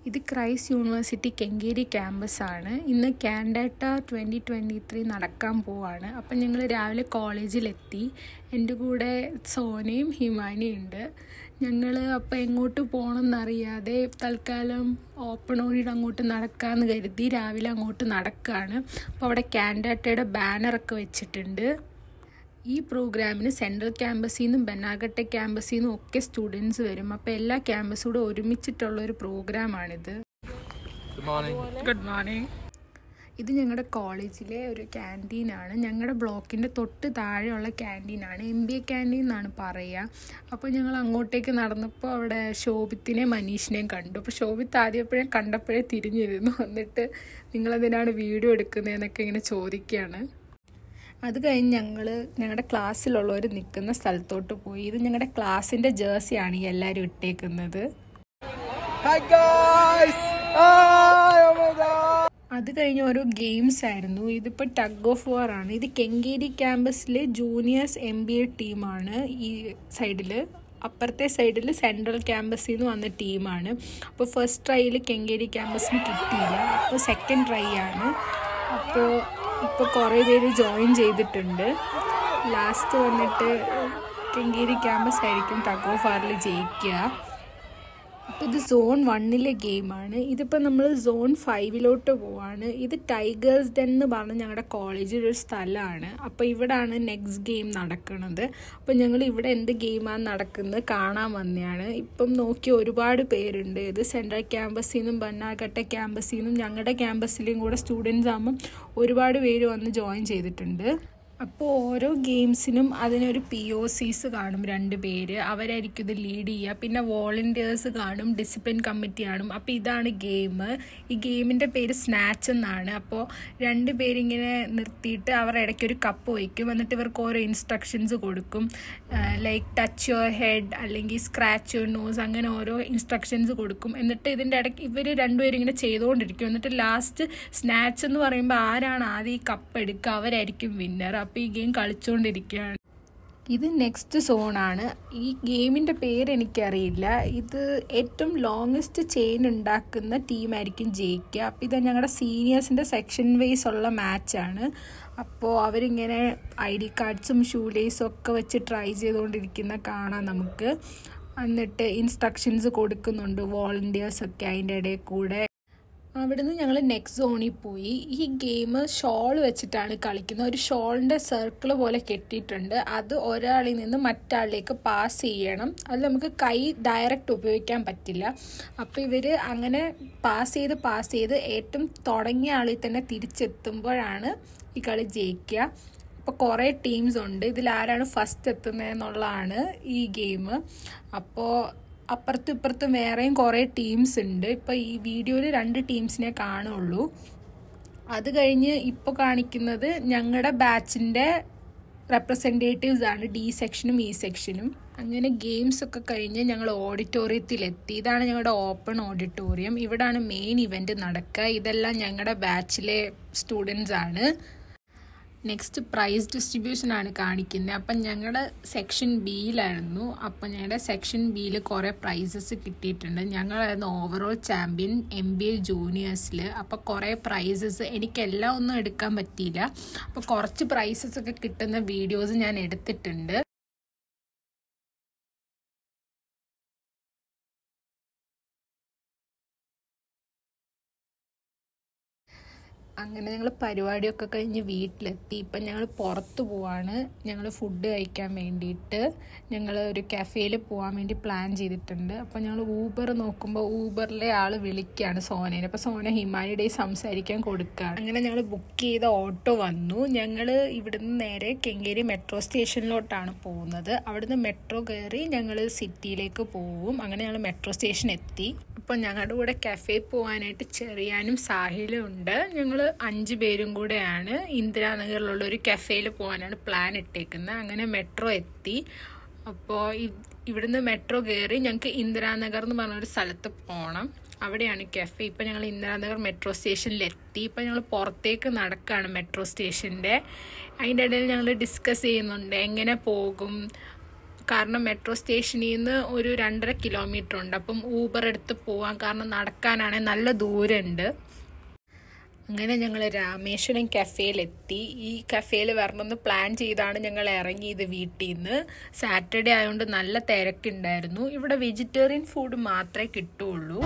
ഇത് Christ university Kengeri ക്യാമ്പസാണ് ഇന്ന് കാൻഡാറ്റ twenty twenty three നടക്കാൻ പോവാണ് അപ്പം ഞങ്ങൾ രാവിലെ കോളേജിലെത്തി എൻ്റെ കൂടെ സോനയും ഹിമാനിയും ഉണ്ട് ഞങ്ങൾ അപ്പോൾ എങ്ങോട്ട് പോകണമെന്നറിയാതെ തൽക്കാലം ഓപ്പൺ ഓടിയിട്ട് അങ്ങോട്ട് നടക്കാമെന്ന് കരുതി രാവിലെ അങ്ങോട്ട് നടക്കുകയാണ് അപ്പോൾ അവിടെ കാൻഡാറ്റയുടെ ബാനറൊക്കെ വെച്ചിട്ടുണ്ട് ഈ പ്രോഗ്രാമിന് സെൻട്രൽ ക്യാമ്പസിൽ നിന്നും ബനാഗട്ടെ ക്യാമ്പസിൽ നിന്നും ഒക്കെ സ്റ്റുഡൻസ് വരും അപ്പോൾ എല്ലാ ക്യാമ്പസും കൂടെ ഒരുമിച്ചിട്ടുള്ള ഒരു പ്രോഗ്രാമാണിത് Good morning. ഗുഡ് മോർണിംഗ് ഇത് ഞങ്ങളുടെ കോളേജിലെ ഒരു ക്യാൻറ്റീനാണ് ഞങ്ങളുടെ ബ്ലോക്കിൻ്റെ തൊട്ട് താഴെയുള്ള ക്യാൻറ്റീനാണ് എം ബി എ ക്യാൻറ്റീൻ എന്നാണ് പറയുക അപ്പോൾ ഞങ്ങൾ അങ്ങോട്ടേക്ക് നടന്നപ്പോൾ അവിടെ ശോഭിത്തിനെയും മനീഷിനെയും കണ്ടു അപ്പോൾ ശോഭിത്ത് ആദ്യം എപ്പോഴേ കണ്ടപ്പോഴേ തിരിഞ്ഞിരുന്നു എന്നിട്ട് നിങ്ങളെന്തിനാണ് വീഡിയോ എടുക്കുന്നതെന്നൊക്കെ ഇങ്ങനെ ചോദിക്കുകയാണ് അത് കഴിഞ്ഞ് ഞങ്ങൾ ഞങ്ങളുടെ ക്ലാസ്സിലുള്ളവർ നിൽക്കുന്ന സ്ഥലത്തോട്ട് പോയി ഇത് ഞങ്ങളുടെ ക്ലാസ്സിൻ്റെ ജേഴ്സിയാണ് ഈ എല്ലാവരും ഇട്ടേക്കുന്നത് Hi guys! Hi! Oh my god! അത് കഴിഞ്ഞ് ഓരോ ഗെയിംസ് ആയിരുന്നു ഇതിപ്പോൾ ടഗ് ഓഫ് വാർ ആണ് ഇത് കെങ്കേരി ക്യാമ്പസിലെ ജൂനിയേഴ്സ് എം ബി എ ടീമാണ് ഈ സൈഡിൽ അപ്പുറത്തെ സൈഡിൽ സെൻട്രൽ ക്യാമ്പസിൽ നിന്ന് വന്ന ടീമാണ് അപ്പോൾ ഫസ്റ്റ് ട്രൈയിൽ കെങ്കേരി ക്യാമ്പസിന് കിട്ടിയില്ല അപ്പോൾ സെക്കൻഡ് ട്രൈ ആണ് അപ്പോൾ ഇപ്പോൾ കുറേ പേര് ജോയിൻ ചെയ്തിട്ടുണ്ട് ലാസ്റ്റ് വന്നിട്ട് കെങ്കേരി ക്യാമ്പസ് ആയിരിക്കും ടഗ് ഓഫ് വാറിൽ ജയിക്കുക അപ്പോൾ ഇത് സോൺ വണ്ണിലെ ഗെയിമാണ് ഇതിപ്പോൾ നമ്മൾ സോൺ ഫൈവിലോട്ട് പോവാണ് ഇത് ടൈഗേഴ്സ് ഡെൻ എന്ന് പറഞ്ഞ ഞങ്ങളുടെ കോളേജിൽ ഒരു സ്ഥലമാണ് അപ്പോൾ ഇവിടാണ് നെക്സ്റ്റ് ഗെയിം നടക്കുന്നത് അപ്പോൾ ഞങ്ങൾ ഇവിടെ എന്ത് ഗെയിമാണ് നടക്കുന്നത് കാണാൻ വന്നതാണ് ഇപ്പം നോക്കി ഒരുപാട് പേരുണ്ട് ഇത് സെൻട്രൽ ക്യാമ്പസിൽ നിന്നും ബന്നാകട്ടെ ക്യാമ്പസിൽ നിന്നും ഞങ്ങളുടെ ക്യാമ്പസിലെയും കൂടെ സ്റ്റുഡൻസ് ആകുമ്പം ഒരുപാട് പേര് വന്ന് ജോയിൻ ചെയ്തിട്ടുണ്ട് അപ്പോൾ ഓരോ ഗെയിംസിനും അതിനൊരു പി ഒ സീസ് കാണും രണ്ട് പേര് അവരായിരിക്കും ഇത് ലീഡ് ചെയ്യുക പിന്നെ വോളണ്ടിയേഴ്സ് കാണും ഡിസിപ്ലിൻ കമ്മിറ്റി കാണും അപ്പോൾ ഇതാണ് ഗെയിം ഈ ഗെയിമിൻ്റെ പേര് സ്നാച്ച് എന്നാണ് അപ്പോൾ രണ്ട് പേരിങ്ങനെ നിർത്തിയിട്ട് അവർ ഇടയ്ക്ക് ഒരു കപ്പ് വയ്ക്കും എന്നിട്ട് ഇവർക്ക് ഓരോ ഇൻസ്ട്രക്ഷൻസ് കൊടുക്കും ലൈക്ക് ടച്ച് യുവർ ഹെഡ് അല്ലെങ്കിൽ സ്ക്രാച്ച് യുവർ നോസ് അങ്ങനെ ഓരോ ഇൻസ്ട്രക്ഷൻസ് കൊടുക്കും എന്നിട്ട് ഇതിൻ്റെ ഇടയ്ക്ക് ഇവർ രണ്ടുപേരും ഇങ്ങനെ ചെയ്തുകൊണ്ടിരിക്കും എന്നിട്ട് ലാസ്റ്റ് സ്നാച്ച് എന്ന് പറയുമ്പോൾ ആരാണ് ആദ്യം ഈ കപ്പ് എടുക്കുക അവരായിരിക്കും വിന്നർ അപ്പോൾ ഈ ഗെയിം കളിച്ചുകൊണ്ടിരിക്കുകയാണ് ഇത് നെക്സ്റ്റ് സോണാണ് ഈ ഗെയിമിൻ്റെ പേര് എനിക്കറിയില്ല ഇത് ഏറ്റവും ലോങ്ങസ്റ്റ് ചെയിൻ ഉണ്ടാക്കുന്ന ടീമായിരിക്കും ജയിക്കുക അപ്പോൾ ഇത് ഞങ്ങളുടെ സീനിയേഴ്സിൻ്റെ സെക്ഷൻ വൈസ് ഉള്ള മാച്ചാണ് അപ്പോൾ അവരിങ്ങനെ ഐ ഡി കാർഡ്സും ഷൂ ലേസും ഒക്കെ വെച്ച് ട്രൈ ചെയ്തുകൊണ്ടിരിക്കുന്ന കാണാം നമുക്ക് എന്നിട്ട് ഇൻസ്ട്രക്ഷൻസ് കൊടുക്കുന്നുണ്ട് വോളണ്ടിയേഴ്സൊക്കെ അതിൻ്റെ ഇടയിൽ കൂടെ അവിടുന്ന് ഞങ്ങൾ നെക്സ്റ്റ് സോണിൽ പോയി ഈ ഗെയിം ഷോൾ വെച്ചിട്ടാണ് കളിക്കുന്നത് ഒരു ഷോളിൻ്റെ സർക്കിൾ പോലെ കെട്ടിയിട്ടുണ്ട് അത് ഒരാളിൽ നിന്ന് മറ്റാളിലേക്ക് പാസ് ചെയ്യണം അത് നമുക്ക് കൈ ഡയറക്റ്റ് ഉപയോഗിക്കാൻ പറ്റില്ല അപ്പോൾ ഇവർ അങ്ങനെ പാസ് ചെയ്ത് പാസ് ചെയ്ത് ഏറ്റവും തുടങ്ങിയ ആളിൽ തന്നെ തിരിച്ചെത്തുമ്പോഴാണ് ഈ കളി ജയിക്കുക അപ്പോൾ കുറേ ടീംസ് ഉണ്ട് ഇതിൽ ആരാണ് ഫസ്റ്റ് എത്തുന്നതെന്നുള്ളതാണ് ഈ ഗെയിം അപ്പോൾ അപ്പുറത്തും ഇപ്പുറത്തും വേറെയും കുറേ ടീംസ് ഉണ്ട് ഇപ്പോൾ ഈ വീഡിയോയിൽ രണ്ട് ടീംസിനെ കാണുള്ളൂ അത് കഴിഞ്ഞ് ഇപ്പോൾ കാണിക്കുന്നത് ഞങ്ങളുടെ ബാച്ചിൻ്റെ റെപ്രസെൻറ്റേറ്റീവ്സ് ആണ് ഡി സെക്ഷനും ഇ സെക്ഷനും അങ്ങനെ ഗെയിംസ് ഒക്കെ കഴിഞ്ഞ് ഞങ്ങൾ ഓഡിറ്റോറിയത്തിലെത്തി ഇതാണ് ഞങ്ങളുടെ ഓപ്പൺ ഓഡിറ്റോറിയം ഇവിടാണ് മെയിൻ ഇവൻറ്റ് നടക്കുക ഇതെല്ലാം ഞങ്ങളുടെ ബാച്ചിലെ സ്റ്റുഡൻസ് ആണ് നെക്സ്റ്റ് പ്രൈസ് ഡിസ്ട്രിബ്യൂഷൻ ആണ് കാണിക്കുന്നത് അപ്പം ഞങ്ങളുടെ സെക്ഷൻ ബിയിലായിരുന്നു അപ്പം ഞങ്ങളുടെ സെക്ഷൻ ബിയിൽ കുറേ പ്രൈസസ് കിട്ടിയിട്ടുണ്ട് ഞങ്ങളായിരുന്നു overall champion M B A ജൂനിയേഴ്സിൽ അപ്പോൾ കുറേ പ്രൈസസ് എനിക്കെല്ലാം ഒന്നും എടുക്കാൻ പറ്റിയില്ല അപ്പോൾ കുറച്ച് പ്രൈസസ് ഒക്കെ കിട്ടുന്ന വീഡിയോസ് ഞാൻ എടുത്തിട്ടുണ്ട് അങ്ങനെ ഞങ്ങൾ പരിപാടിയൊക്കെ കഴിഞ്ഞ് വീട്ടിലെത്തി ഇപ്പം ഞങ്ങൾ പുറത്ത് പോവാണ് ഞങ്ങൾ ഫുഡ് കഴിക്കാൻ വേണ്ടിയിട്ട് ഞങ്ങൾ ഒരു കഫേയിൽ പോകാൻ വേണ്ടി പ്ലാൻ ചെയ്തിട്ടുണ്ട് അപ്പോൾ ഞങ്ങൾ ഊബർ നോക്കുമ്പോൾ ഊബറിലെ ആൾ വിളിക്കുകയാണ് സോനേനെ അപ്പോൾ സോന ഹിമാനിയുടെ സംസാരിക്കാൻ കൊടുക്കുകയാണ് അങ്ങനെ ഞങ്ങൾ ബുക്ക് ചെയ്ത ഓട്ടോ വന്നു ഞങ്ങൾ ഇവിടുന്ന് നേരെ കെങ്കേരി മെട്രോ സ്റ്റേഷനിലോട്ടാണ് പോകുന്നത് അവിടുന്ന് മെട്രോ കയറി ഞങ്ങൾ സിറ്റിയിലേക്ക് പോവും അങ്ങനെ ഞങ്ങൾ മെട്രോ സ്റ്റേഷൻ എത്തി അപ്പോൾ ഞങ്ങളുടെ കൂടെ കഫേ പോകാനായിട്ട് ചെറിയാനും സാഹിലും ഉണ്ട് ഞങ്ങൾ അഞ്ച് പേരും കൂടെയാണ് ഇന്ദിരാനഗറിലുള്ള ഒരു കഫേയിൽ പോകാനാണ് പ്ലാൻ ഇട്ടേക്കുന്നത് അങ്ങനെ മെട്രോ എത്തി അപ്പോൾ ഇവിടുന്ന് മെട്രോ കയറി ഞങ്ങൾക്ക് ഇന്ദിരാനഗർ എന്ന് പറഞ്ഞൊരു സ്ഥലത്ത് പോകണം അവിടെയാണ് കഫേ ഇപ്പം ഞങ്ങൾ ഇന്ദിരാനഗർ മെട്രോ സ്റ്റേഷനിലെത്തി ഇപ്പം ഞങ്ങൾ പുറത്തേക്ക് നടക്കുകയാണ് മെട്രോ സ്റ്റേഷൻ്റെ അതിൻ്റെ ഇടയിൽ ഞങ്ങൾ ഡിസ്കസ് ചെയ്യുന്നുണ്ട് എങ്ങനെ പോകും കാരണം മെട്രോ സ്റ്റേഷനിൽ നിന്ന് ഒരു രണ്ടര കിലോമീറ്റർ ഉണ്ട് അപ്പം ഊബർ എടുത്ത് പോവാം കാരണം നടക്കാനാണെങ്കിൽ നല്ല ദൂരമുണ്ട് അങ്ങനെ ഞങ്ങൾ രാമേശ്വരം കഫേയിലെത്തി ഈ കഫേയിൽ വരണമെന്ന് പ്ലാൻ ചെയ്താണ് ഞങ്ങൾ ഇറങ്ങിയത് വീട്ടിൽ നിന്ന് സാറ്റർഡേ ആയതുകൊണ്ട് നല്ല തിരക്കുണ്ടായിരുന്നു ഇവിടെ വെജിറ്റേറിയൻ ഫുഡ് മാത്രമേ കിട്ടുള്ളൂ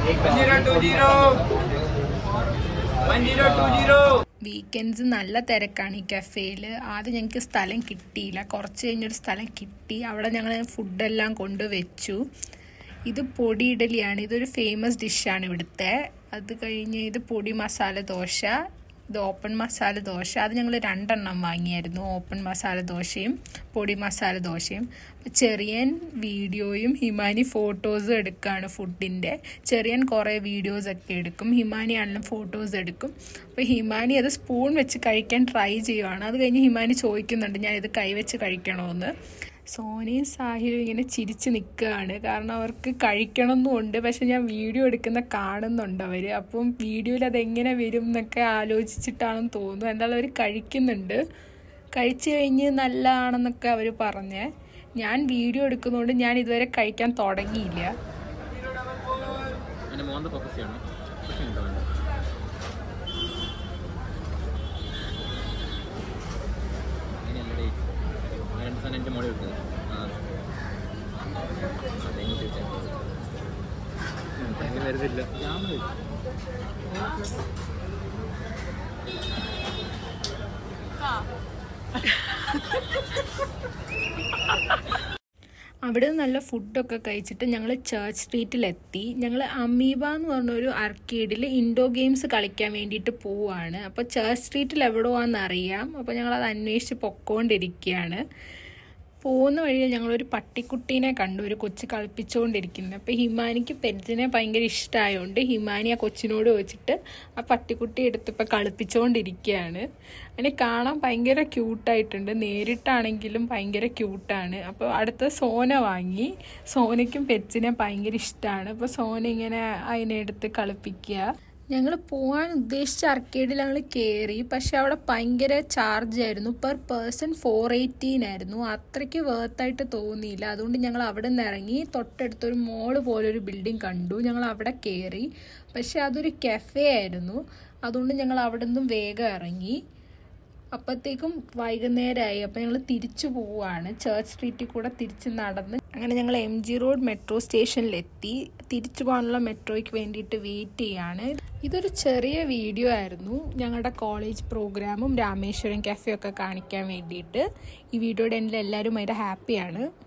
വീക്കെൻഡ്സ് നല്ല തിരക്കാണ് ഈ കഫേയിൽ ആദ്യം ഞങ്ങൾക്ക് സ്ഥലം കിട്ടിയില്ല കുറച്ച് കഴിഞ്ഞൊരു സ്ഥലം കിട്ടി അവിടെ ഞങ്ങൾ ഫുഡെല്ലാം കൊണ്ടുവച്ചു ഇത് പൊടി ഇഡലിയാണ് ഇതൊരു ഫേമസ് ഡിഷാണ് ഇവിടുത്തെ അത് കഴിഞ്ഞ് ഇത് പൊടി മസാല ദോശ ഇത് ഓപ്പൺ മസാല ദോശ അത് ഞങ്ങൾ രണ്ടെണ്ണം വാങ്ങിയായിരുന്നു ഓപ്പൺ മസാല ദോശയും പൊടി മസാല ദോശയും അപ്പോൾ ചെറിയൻ വീഡിയോയും ഹിമാനി ഫോട്ടോസും എടുക്കുകയാണ് ഫുഡിൻ്റെ ചെറിയൻ കുറേ വീഡിയോസൊക്കെ എടുക്കും ഹിമാനി ആണെങ്കിലും ഫോട്ടോസ് എടുക്കും അപ്പോൾ ഹിമാനി അത് സ്പൂൺ വെച്ച് കഴിക്കാൻ ട്രൈ ചെയ്യുവാണ് അത് കഴിഞ്ഞ് ഹിമാനി ചോദിക്കുന്നുണ്ട് ഞാൻ ഇത് കൈവച്ച് കഴിക്കണമെന്ന് സോനയും സാഹിലും ഇങ്ങനെ ചിരിച്ച് നിൽക്കുകയാണ് കാരണം അവർക്ക് കഴിക്കണമെന്നുണ്ട് പക്ഷെ ഞാൻ വീഡിയോ എടുക്കുന്ന കാണുന്നുണ്ട് അവർ അപ്പം വീഡിയോയിൽ അതെങ്ങനെ വരും എന്നൊക്കെ ആലോചിച്ചിട്ടാണെന്ന് തോന്നുന്നു എന്തായാലും അവർ കഴിക്കുന്നുണ്ട് കഴിച്ചു കഴിഞ്ഞ് നല്ലതാണെന്നൊക്കെ അവർ പറഞ്ഞേ ഞാൻ വീഡിയോ എടുക്കുന്നതുകൊണ്ട് ഞാൻ ഇതുവരെ കഴിക്കാൻ തുടങ്ങിയില്ല എൻ്റെ മോന്ത ഫോക്കസ് ചെയ്യണം പക്ഷേ ഉണ്ടോ വേണ്ട അങ്ങനെയല്ലടേ ആ രണ്ട് സാധനം എൻ്റെ മോളിൽ വെക്കുന്നത് ആ അതെങ്ങനെ വെച്ചാൽ അങ്ങനെ വരുന്നില്ല ഞാൻ അവിടെ നിന്ന് നല്ല ഫുഡൊക്കെ കഴിച്ചിട്ട് ഞങ്ങൾ ചേർച്ച് സ്ട്രീറ്റിലെത്തി ഞങ്ങൾ അമീബ എന്ന് പറഞ്ഞൊരു അർക്കേഡിൽ ഇൻഡോർ ഗെയിംസ് കളിക്കാൻ വേണ്ടിയിട്ട് പോവാണ് അപ്പോൾ ചേർച്ച് സ്ട്രീറ്റിൽ എവിടെയോ അറിയാം അപ്പോൾ ഞങ്ങൾ അത് അന്വേഷിച്ച് പൊക്കോണ്ടിരിക്കുകയാണ് പോകുന്ന വഴിയിൽ ഞങ്ങളൊരു പട്ടിക്കുട്ടീനെ കണ്ടു ഒരു കൊച്ച് കളിപ്പിച്ചുകൊണ്ടിരിക്കുന്നത് അപ്പോൾ ഹിമാനിക്ക് പെറ്റ്സിനെ ഭയങ്കര ഇഷ്ടമായതുകൊണ്ട് ഹിമാനി ആ കൊച്ചിനോട് ചോദിച്ചിട്ട് ആ പട്ടിക്കുട്ടി എടുത്തിപ്പോൾ കളിപ്പിച്ചുകൊണ്ടിരിക്കുകയാണ് അതിനെ കാണാൻ ഭയങ്കര ക്യൂട്ടായിട്ടുണ്ട് നേരിട്ടാണെങ്കിലും ഭയങ്കര ക്യൂട്ടാണ് അപ്പോൾ അടുത്ത സോന വാങ്ങി സോനയ്ക്കും പെറ്റ്സിനെ ഭയങ്കര ഇഷ്ടമാണ് അപ്പോൾ സോന ഇങ്ങനെ അതിനെ എടുത്ത് കളിപ്പിക്കുക ഞങ്ങൾ പോകാൻ ഉദ്ദേശിച്ച അർക്കേഡിൽ ഞങ്ങൾ കയറി പക്ഷെ അവിടെ ഭയങ്കര ചാർജ് ആയിരുന്നു പെർ പേഴ്സൺ ഫോർ എയ്റ്റീൻ ആയിരുന്നു അത്രയ്ക്ക് വേർത്തായിട്ട് തോന്നിയില്ല അതുകൊണ്ട് ഞങ്ങൾ അവിടെ നിന്ന് ഇറങ്ങി തൊട്ടടുത്തൊരു മോള് പോലൊരു ബിൽഡിംഗ് കണ്ടു ഞങ്ങൾ അവിടെ കയറി പക്ഷെ അതൊരു കഫേ ആയിരുന്നു അതുകൊണ്ട് ഞങ്ങൾ അവിടെ നിന്നും വേഗം ഇറങ്ങി അപ്പോഴത്തേക്കും വൈകുന്നേരമായി അപ്പോൾ ഞങ്ങൾ തിരിച്ചു പോവുകയാണ് ചേർച്ച് സ്ട്രീറ്റിൽ കൂടെ തിരിച്ച് നടന്ന് അങ്ങനെ ഞങ്ങൾ എം ജി റോഡ് മെട്രോ സ്റ്റേഷനിലെത്തി തിരിച്ചു പോകാനുള്ള മെട്രോയ്ക്ക് വേണ്ടിയിട്ട് വെയിറ്റ് ചെയ്യാണ് ഇതൊരു ചെറിയ വീഡിയോ ആയിരുന്നു ഞങ്ങളുടെ കോളേജ് പ്രോഗ്രാമും രാമേശ്വരം കഫേ ഒക്കെ കാണിക്കാൻ വേണ്ടിയിട്ട് ഈ വീഡിയോയുടെ എൻ്റെ എല്ലാവരും ഭയങ്കര ഹാപ്പിയാണ്